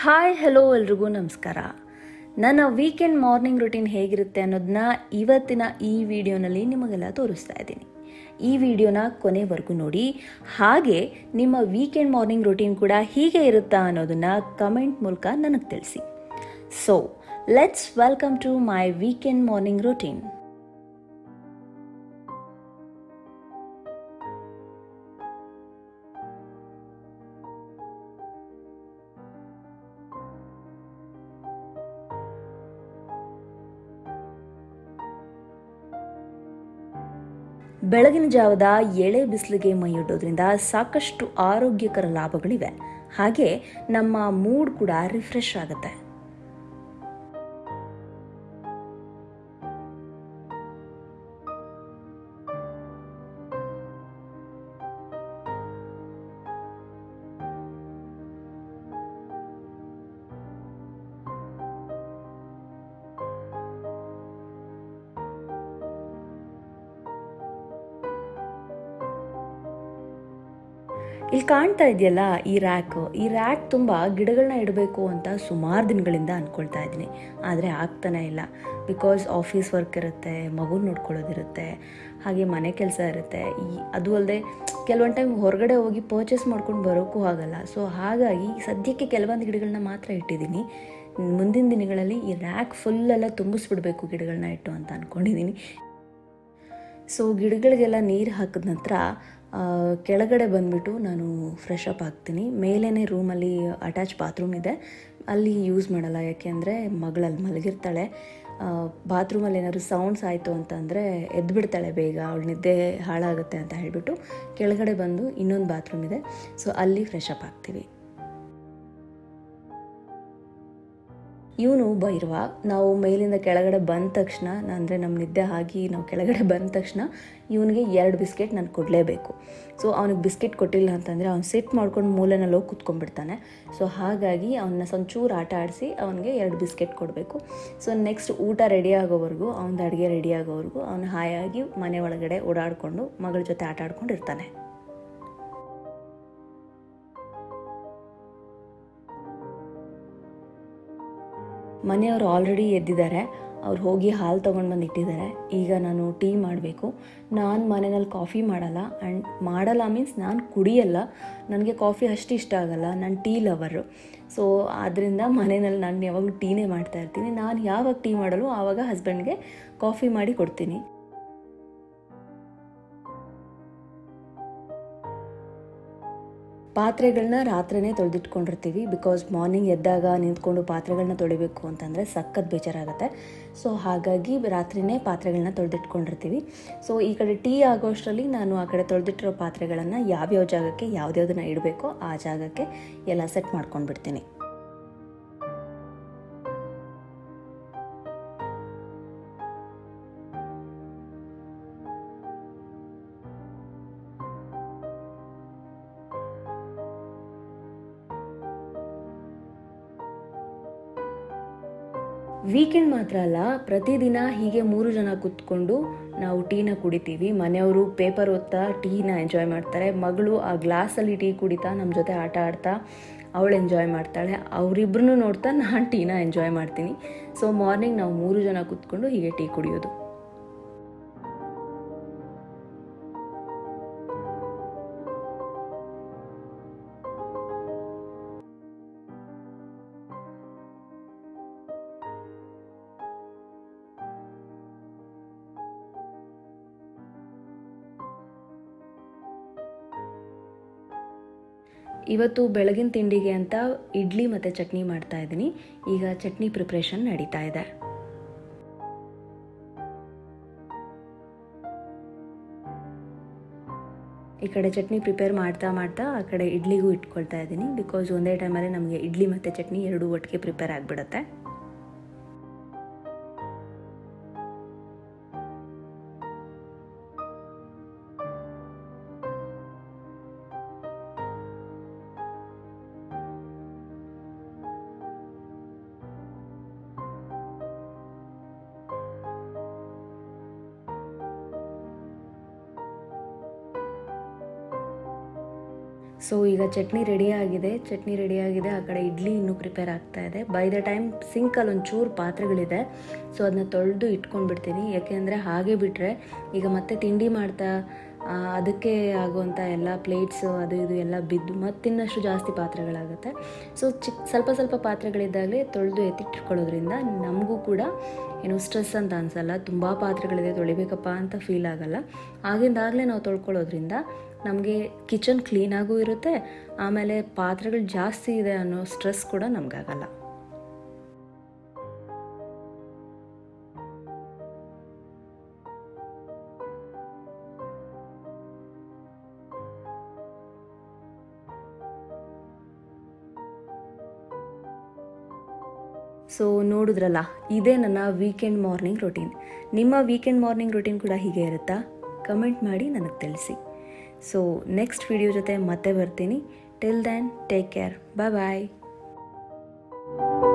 hi hello ಎಲ್ರಿಗೂ ನಮಸ್ಕಾರ ನನ್ನ ವೀಕೆಂಡ್ ಮಾರ್ನಿಂಗ್ ರುಟೀನ್ ಹೇಗಿರುತ್ತೆ ಅನ್ನೋದನ್ನ ಇವತ್ತಿನ ಈ ವಿಡಿಯೋನಲ್ಲಿ ನಿಮಗೆಲ್ಲ ತೋರಿಸ್ತಾ ಇದ್ದೀನಿ ಈ ವಿಡಿಯೋನ ಕೊನೆವರೆಗೂ ನೋಡಿ ಹಾಗೆ ನಿಮ್ಮ ವೀಕೆಂಡ್ ಮಾರ್ನಿಂಗ್ ರುಟೀನ್ ಕೂಡ ಹೀಗೆ ಇರುತ್ತಾ ಅನ್ನೋದನ್ನ ಕಮೆಂಟ್ ಮೂಲಕ ನನಗೆ ತಿಳಿಸಿ so let's welcome to my weekend morning routine ಬೆಳಗಿನ ಜಾವದ ಎಳೆ ಬಿಸಿಲಿಗೆ ಮೈಯೊಡ್ಡೋದ್ರಿಂದ ಸಾಕಷ್ಟು ಆರೋಗ್ಯಕರ ಲಾಭಗಳಿವೆ ಹಾಗೆ ನಮ್ಮ ಮೂಡ್ ಕೂಡ ರಿಫ್ರೆಶ್ ಆಗುತ್ತೆ ಇಲ್ಲಿ ಕಾಣ್ತಾ ಇದೆಯಲ್ಲ ಈ ರ್ಯಾಕ್ ಈ ರ್ಯಾಕ್ ತುಂಬ ಗಿಡಗಳನ್ನ ಇಡಬೇಕು ಅಂತ ಸುಮಾರು ದಿನಗಳಿಂದ ಅಂದ್ಕೊಳ್ತಾ ಇದ್ದೀನಿ ಆದರೆ ಆಗ್ತಾನೆ ಇಲ್ಲ ಬಿಕಾಸ್ ಆಫೀಸ್ ವರ್ಕ್ ಇರುತ್ತೆ ಮಗು ನೋಡ್ಕೊಳ್ಳೋದಿರುತ್ತೆ ಹಾಗೆ ಮನೆ ಕೆಲಸ ಇರುತ್ತೆ ಈ ಅದು ಅಲ್ಲದೆ ಕೆಲವೊಂದು ಟೈಮ್ ಹೊರಗಡೆ ಹೋಗಿ ಪರ್ಚೇಸ್ ಮಾಡ್ಕೊಂಡು ಬರೋಕ್ಕೂ ಆಗಲ್ಲ ಸೊ ಹಾಗಾಗಿ ಸದ್ಯಕ್ಕೆ ಕೆಲವೊಂದು ಗಿಡಗಳನ್ನ ಮಾತ್ರ ಇಟ್ಟಿದ್ದೀನಿ ಮುಂದಿನ ದಿನಗಳಲ್ಲಿ ಈ ರ್ಯಾಕ್ ಫುಲ್ಲೆಲ್ಲ ತುಂಬಿಸ್ಬಿಡ್ಬೇಕು ಗಿಡಗಳನ್ನ ಇಟ್ಟು ಅಂತ ಅಂದ್ಕೊಂಡಿದ್ದೀನಿ ಸೊ ಗಿಡಗಳಿಗೆಲ್ಲ ನೀರು ಹಾಕಿದ ನಂತರ ಕೆಳಗಡೆ ಬಂದುಬಿಟ್ಟು ನಾನು ಫ್ರೆಶ್ ಅಪ್ ಆಗ್ತೀನಿ ಮೇಲೇ ರೂಮಲ್ಲಿ ಅಟ್ಯಾಚ್ ಬಾತ್ರೂಮ್ ಇದೆ ಅಲ್ಲಿ ಯೂಸ್ ಮಾಡಲ್ಲ ಯಾಕೆಂದರೆ ಮಗಳಲ್ಲಿ ಮಲಗಿರ್ತಾಳೆ ಬಾತ್ರೂಮಲ್ಲಿ ಏನಾದ್ರು ಸೌಂಡ್ಸ್ ಆಯಿತು ಅಂತಂದರೆ ಎದ್ಬಿಡ್ತಾಳೆ ಬೇಗ ಅವಳು ನಿದ್ದೆ ಹಾಳಾಗುತ್ತೆ ಅಂತ ಹೇಳಿಬಿಟ್ಟು ಕೆಳಗಡೆ ಬಂದು ಇನ್ನೊಂದು ಬಾತ್ರೂಮ್ ಇದೆ ಸೊ ಅಲ್ಲಿ ಫ್ರೆಶ್ ಅಪ್ ಆಗ್ತೀವಿ ಇವನು ಭೈರವ ನಾವು ಮೇಲಿಂದ ಕೆಳಗಡೆ ಬಂದ ತಕ್ಷಣ ಅಂದರೆ ನಮ್ಮ ನಿದ್ದೆ ಆಗಿ ನಾವು ಕೆಳಗಡೆ ಬಂದ ತಕ್ಷಣ ಇವನಿಗೆ ಎರಡು ಬಿಸ್ಕೆಟ್ ನಾನು ಕೊಡಲೇಬೇಕು ಸೊ ಅವನಿಗೆ ಬಿಸ್ಕೆಟ್ ಕೊಟ್ಟಿಲ್ಲ ಅಂತಂದರೆ ಅವ್ನು ಸಿಟ್ ಮಾಡ್ಕೊಂಡು ಮೂಲೆನಲ್ಲಿ ಹೋಗಿ ಕುತ್ಕೊಂಡ್ಬಿಡ್ತಾನೆ ಸೊ ಹಾಗಾಗಿ ಅವನ್ನ ಒಂಚೂರು ಆಟ ಆಡಿಸಿ ಅವನಿಗೆ ಎರಡು ಬಿಸ್ಕೆಟ್ ಕೊಡಬೇಕು ಸೊ ನೆಕ್ಸ್ಟ್ ಊಟ ರೆಡಿ ಆಗೋವರೆಗೂ ಅವನದು ಅಡುಗೆ ರೆಡಿ ಆಗೋವರೆಗೂ ಅವನು ಹಾಯಾಗಿ ಮನೆ ಒಳಗಡೆ ಓಡಾಡಿಕೊಂಡು ಮಗಳ ಜೊತೆ ಆಟ ಆಡ್ಕೊಂಡು ಇರ್ತಾನೆ ಮನೆಯವರು ಆಲ್ರೆಡಿ ಎದ್ದಿದ್ದಾರೆ ಅವ್ರು ಹೋಗಿ ಹಾಲು ತೊಗೊಂಡು ಬಂದು ಇಟ್ಟಿದ್ದಾರೆ ಈಗ ನಾನು ಟೀ ಮಾಡಬೇಕು ನಾನು ಮನೆಯಲ್ಲಿ ಕಾಫಿ ಮಾಡಲ್ಲ ಆ್ಯಂಡ್ ಮಾಡಲ್ಲ ಮೀನ್ಸ್ ನಾನು ಕುಡಿಯಲ್ಲ ನನಗೆ ಕಾಫಿ ಅಷ್ಟು ಇಷ್ಟ ಆಗಲ್ಲ ನಾನು ಟೀ ಲವರು ಸೊ ಆದ್ದರಿಂದ ಮನೆಯಲ್ಲಿ ನಾನು ಯಾವಾಗಲೂ ಟೀನೇ ಮಾಡ್ತಾ ಇರ್ತೀನಿ ನಾನು ಯಾವಾಗ ಟೀ ಮಾಡಲು ಆವಾಗ ಹಸ್ಬೆಂಡ್ಗೆ ಕಾಫಿ ಮಾಡಿ ಕೊಡ್ತೀನಿ ಪಾತ್ರೆಗಳನ್ನ ರಾತ್ರಿನೇ ತೊಳೆದಿಟ್ಕೊಂಡಿರ್ತೀವಿ ಬಿಕಾಸ್ ಮಾರ್ನಿಂಗ್ ಎದ್ದಾಗ ನಿಂತ್ಕೊಂಡು ಪಾತ್ರೆಗಳನ್ನ ತೊಳಿಬೇಕು ಅಂತಂದರೆ ಸಖತ್ ಬೇಜಾರಾಗುತ್ತೆ ಸೊ ಹಾಗಾಗಿ ರಾತ್ರಿನೇ ಪಾತ್ರೆಗಳನ್ನ ತೊಳೆದಿಟ್ಕೊಂಡಿರ್ತೀವಿ ಸೊ ಈ ಕಡೆ ಟೀ ಆಗೋಷ್ಟರಲ್ಲಿ ನಾನು ಆ ಕಡೆ ತೊಳೆದಿಟ್ಟಿರೋ ಪಾತ್ರೆಗಳನ್ನು ಯಾವ್ಯಾವ ಜಾಗಕ್ಕೆ ಯಾವ್ದ್ಯಾವ್ದನ್ನ ಇಡಬೇಕೋ ಆ ಜಾಗಕ್ಕೆ ಎಲ್ಲ ಸೆಟ್ ಮಾಡ್ಕೊಂಡ್ಬಿಡ್ತೀನಿ ವೀಕೆಂಡ್ ಮಾತ್ರ ಅಲ್ಲ ಪ್ರತಿದಿನ ಹೀಗೆ ಮೂರು ಜನ ಕೂತ್ಕೊಂಡು ನಾವು ಟೀನ ಕುಡಿತೀವಿ ಮನೆಯವರು ಪೇಪರ್ ಓದ್ತಾ ಟೀನ ಎಂಜಾಯ್ ಮಾಡ್ತಾರೆ ಮಗಳು ಆ ಗ್ಲಾಸಲ್ಲಿ ಟೀ ಕುಡಿತಾ ನಮ್ಮ ಜೊತೆ ಆಟ ಆಡ್ತಾ ಅವಳು ಎಂಜಾಯ್ ಮಾಡ್ತಾಳೆ ಅವರಿಬ್ರು ನೋಡ್ತಾ ನಾನು ಟೀನ ಎಂಜಾಯ್ ಮಾಡ್ತೀನಿ ಸೊ ಮಾರ್ನಿಂಗ್ ನಾವು ಮೂರು ಜನ ಕೂತ್ಕೊಂಡು ಹೀಗೆ ಟೀ ಕುಡಿಯೋದು ಇವತ್ತು ಬೆಳಗಿನ ತಿಂಡಿಗೆ ಅಂತ ಇಡ್ಲಿ ಮತ್ತು ಚಟ್ನಿ ಮಾಡ್ತಾ ಇದ್ದೀನಿ ಈಗ ಚಟ್ನಿ ಪ್ರಿಪ್ರೇಷನ್ ನಡೀತಾ ಇದೆ ಈ ಕಡೆ ಚಟ್ನಿ ಪ್ರಿಪೇರ್ ಮಾಡ್ತಾ ಮಾಡ್ತಾ ಆ ಕಡೆ ಇಡ್ಲಿಗೂ ಇಟ್ಕೊಳ್ತಾ ಇದ್ದೀನಿ ಬಿಕಾಸ್ ಒಂದೇ ಟೈಮಲ್ಲಿ ನಮಗೆ ಇಡ್ಲಿ ಮತ್ತು ಚಟ್ನಿ ಎರಡು ಒಟ್ಟಿಗೆ ಪ್ರಿಪೇರ್ ಆಗಿಬಿಡುತ್ತೆ ಸೊ ಈಗ ಚಟ್ನಿ ರೆಡಿ ಆಗಿದೆ ಚಟ್ನಿ ರೆಡಿ ಆಗಿದೆ ಆ ಕಡೆ ಇಡ್ಲಿ ಇನ್ನೂ ಪ್ರಿಪೇರ್ ಆಗ್ತಾ ಇದೆ ಬೈ ದ ಟೈಮ್ ಸಿಂಕಲ್ಲಿ ಒಂಚೂರು ಪಾತ್ರೆಗಳಿದೆ ಸೊ ಅದನ್ನ ತೊಳೆದು ಇಟ್ಕೊಂಡ್ಬಿಡ್ತೀನಿ ಯಾಕೆಂದರೆ ಹಾಗೆ ಬಿಟ್ಟರೆ ಈಗ ಮತ್ತೆ ತಿಂಡಿ ಮಾಡ್ತಾ ಆ, ಅದಕ್ಕೆ ಆಗುವಂಥ ಎಲ್ಲ ಪ್ಲೇಟ್ಸು ಅದು ಇದು ಎಲ್ಲ ಬಿದ್ದು ಮತ್ತಿನ್ನಷ್ಟು ಜಾಸ್ತಿ ಪಾತ್ರೆಗಳಾಗುತ್ತೆ ಸೊ ಚಿಕ್ಕ ಸ್ವಲ್ಪ ಸ್ವಲ್ಪ ಪಾತ್ರೆಗಳಿದ್ದಾಗಲೇ ತೊಳೆದು ಎತ್ತಿಟ್ಕೊಳ್ಳೋದ್ರಿಂದ ನಮಗೂ ಕೂಡ ಏನು ಸ್ಟ್ರೆಸ್ ಅಂತ ಅನಿಸಲ್ಲ ತುಂಬ ಪಾತ್ರೆಗಳಿದೆ ತೊಳಿಬೇಕಪ್ಪ ಅಂತ ಫೀಲ್ ಆಗಲ್ಲ ಆಗಿಂದಾಗಲೇ ನಾವು ತೊಳ್ಕೊಳ್ಳೋದ್ರಿಂದ ನಮಗೆ ಕಿಚನ್ ಕ್ಲೀನಾಗೂ ಇರುತ್ತೆ ಆಮೇಲೆ ಪಾತ್ರೆಗಳು ಜಾಸ್ತಿ ಇದೆ ಅನ್ನೋ ಸ್ಟ್ರೆಸ್ ಕೂಡ ನಮಗಾಗಲ್ಲ ಸೊ ನೋಡಿದ್ರಲ್ಲ ಇದೇ ನನ್ನ ವೀಕೆಂಡ್ ಮಾರ್ನಿಂಗ್ ರೊಟೀನ್ ನಿಮ್ಮ ವೀಕೆಂಡ್ ಮಾರ್ನಿಂಗ್ ರೊಟೀನ್ ಕೂಡ ಹೀಗೆ ಇರುತ್ತಾ ಕಮೆಂಟ್ ಮಾಡಿ ನನಗೆ ತಿಳಿಸಿ ಸೊ ನೆಕ್ಸ್ಟ್ ವಿಡಿಯೋ ಜೊತೆ ಮತ್ತೆ ಬರ್ತೀನಿ till then take care bye ಬಾಯ್